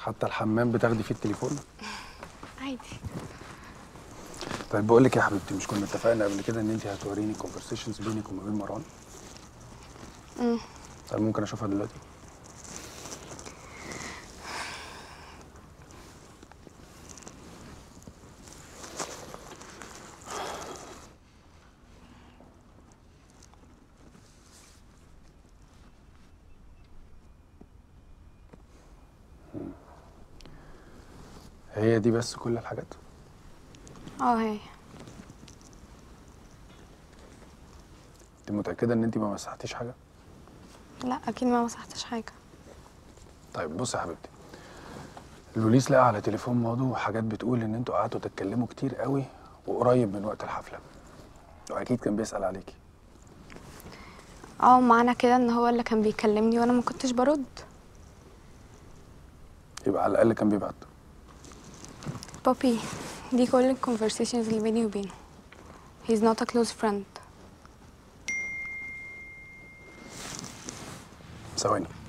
حتى الحمام بتاخدي فيه التليفون عادي طيب بقول لك يا حبيبتي مش كنا اتفقنا قبل كده ان انت هتوريني كونفرسيشنز بينك وما بين مروان امم طيب ممكن اشوفها دلوقتي مم. هي دي بس كل الحاجات اه هي انت متأكدة ان انت ما مسحتيش حاجة لا اكيد ما مسحتش حاجه طيب بصي يا حبيبتي لوليس لقى على تليفون ماضو حاجات بتقول ان انتوا قعدتوا تتكلموا كتير قوي وقريب من وقت الحفلة واكيد كان بيسأل عليكي اه معنى كده ان هو اللي كان بيكلمني وانا ما كنتش برد يبقى على الاقل كان بيبعت بابي دي كل الكونفرسيشنز اللي بيني وبينه he's not a close friend ثواني